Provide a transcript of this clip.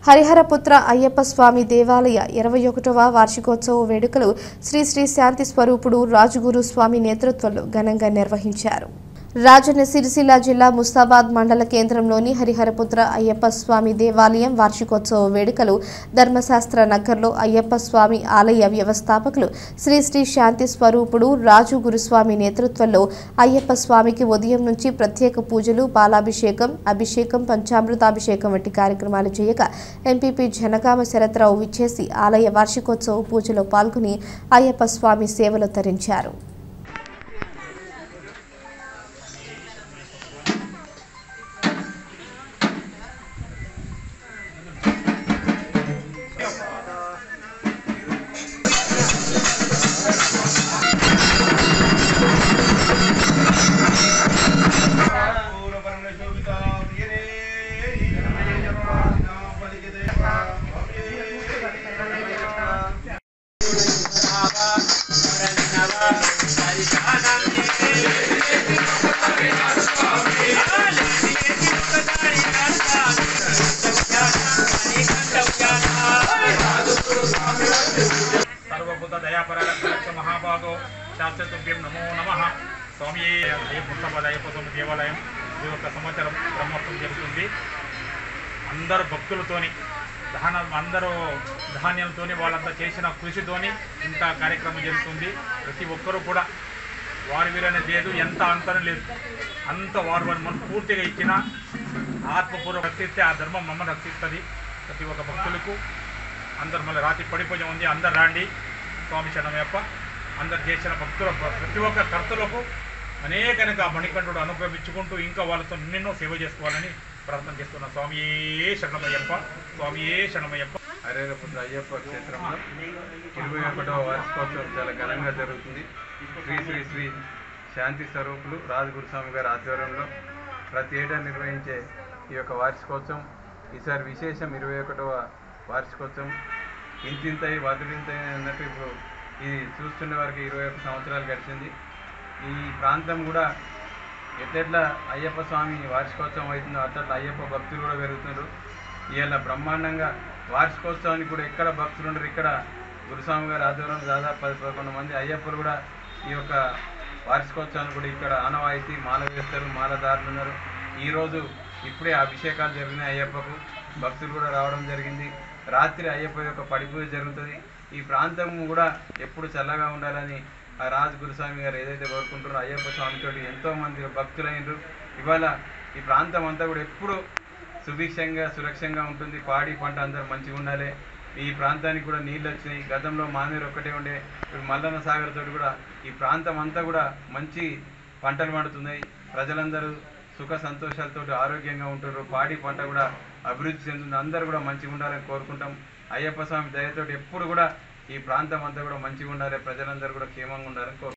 హరిహరపుత్ర అయ్యప్ప స్వామి దేవాలయ ఇరవై ఒకటవ వార్షికోత్సవ వేడుకలు శ్రీ శ్రీ శాంతి స్వరూపుడు రాజుగురు స్వామి నేతృత్వంలో ఘనంగా నిర్వహించారు రాజన్న సిరిసిల్ల జిల్లా ముస్తాబాద్ మండల కేంద్రంలోని హరిహరపుత్ర అయ్యప్ప స్వామి దేవాలయం వార్షికోత్సవ వేడుకలు ధర్మశాస్త్ర నగర్లో అయ్యప్ప స్వామి ఆలయ వ్యవస్థాపకులు శ్రీ శ్రీ శాంతి స్వరూపుడు రాజు గురుస్వామి నేతృత్వంలో అయ్యప్ప స్వామికి ఉదయం నుంచి ప్రత్యేక పూజలు పాలాభిషేకం అభిషేకం పంచామృతాభిషేకం వంటి కార్యక్రమాలు చేయగా ఎంపీపీ జనగామ శరత్రావు విచ్చేసి ఆలయ వార్షికోత్సవ పూజలో పాల్గొని అయ్యప్ప స్వామి సేవలు తరించారు సర్వభూత దయాపరాక్ష మహాభాగో శాస్త్రతుభ్యం నమో నమ స్వామి ముస్తాబాద్ అయ్యప్ప స్వామి దేవాలయం ఈ యొక్క సంవత్సరం బ్రహ్మోత్సవం జరుగుతుంది అందరు భక్తులతోని దహన అందరూ ధాన్యంతోని వాళ్ళంతా చేసిన కృషితోని ఇంత కార్యక్రమం జరుగుతుంది ప్రతి ఒక్కరూ కూడా వారి వీరనే లేదు ఎంత అంతరం లేదు అంత వారు వారి మనం పూర్తిగా ఇచ్చిన ఆత్మపూర్వ రక్షిస్తే ఆ ధర్మం మమ్మల్ని రక్షిస్తుంది ప్రతి ఒక్క భక్తులకు అందరు మళ్ళీ రాత్రి పడిపోయి ఉంది అందరు రాండి స్వామి శరణమయ్యప్ప అందరు చేసిన భక్తుల ప్రతి ఒక్క కర్తలకు అనేకనక మణికంఠుడు అనుగ్రహించుకుంటూ ఇంకా వాళ్ళతో నిన్నెన్నో సేవ చేసుకోవాలని ప్రార్థన చేస్తున్న స్వామియే శరణమయ్యప్ప స్వామియే శరణమయ్యప్ప హరేరపుత్ర అయ్యప్ప క్షేత్రంలో ఇరవై ఒకటవ వార్షికోత్సవం చాలా ఘనంగా జరుగుతుంది శ్రీ శ్రీ శ్రీ శాంతి స్వరూపులు రాజగురుస్వామి గారి ఆధ్వర్యంలో ప్రతి ఏటా నిర్వహించే ఈ యొక్క వార్షికోత్సవం ఈసారి విశేషం ఇరవై ఒకటవ వార్షికోత్సవం ఇంతింతై వదులింతై అన్నట్టు ఇప్పుడు ఇది చూస్తున్న వారికి ఇరవై ఒక సంవత్సరాలు గడిచింది ఈ ప్రాంతం కూడా ఎట్లెట్లా అయ్యప్ప స్వామి వార్షికోత్సవం అవుతుందో అట్లా అయ్యప్ప భక్తులు కూడా పెరుగుతున్నారు ఇవాళ బ్రహ్మాండంగా వార్షికోత్సవానికి కూడా ఎక్కడ భక్తులు ఉండరు ఇక్కడ గురుస్వామి గారి ఆధ్వర్యంలో దాదాపు పది పదకొండు మంది అయ్యప్పలు కూడా ఈ యొక్క వార్షికోత్సవాన్ని కూడా ఇక్కడ ఆనవాయితీ మాల వేస్తారు మాలదారులు ఉన్నారు ఈరోజు ఇప్పుడే అభిషేకాలు జరిగినాయి అయ్యప్పకు భక్తులు కూడా రావడం జరిగింది రాత్రి అయ్యప్ప యొక్క పడిపూజ జరుగుతుంది ఈ ప్రాంతం కూడా ఎప్పుడు చల్లగా ఉండాలని ఆ రాజు గురుస్వామి గారు ఏదైతే కోరుకుంటారో అయ్యప్ప స్వామితోటి ఎంతో మంది భక్తులైనరు ఇవాళ ఈ ప్రాంతం అంతా కూడా ఎప్పుడు సుభిక్షంగా సురక్షంగా ఉంటుంది పాడి పంట అందరూ మంచిగా ఉండాలి ఈ ప్రాంతానికి కూడా నీళ్ళు వచ్చినాయి గతంలో మానేరు ఒక్కటే ఉండే ఇప్పుడు మల్లన్న సాగర్ తోటి కూడా ఈ ప్రాంతం అంతా కూడా మంచి పంటలు పండుతున్నాయి ప్రజలందరూ సుఖ సంతోషాలతో ఆరోగ్యంగా ఉంటారు పాడి పంట కూడా అభివృద్ధి చెందుతుంది అందరూ కూడా మంచిగా ఉండాలని కోరుకుంటాం అయ్యప్ప స్వామి దయతోటి ఎప్పుడు కూడా ఈ ప్రాంతం అంతా కూడా మంచిగా ఉండాలి ప్రజలందరూ కూడా క్షేమంగా ఉండాలని కోరుకుంటాం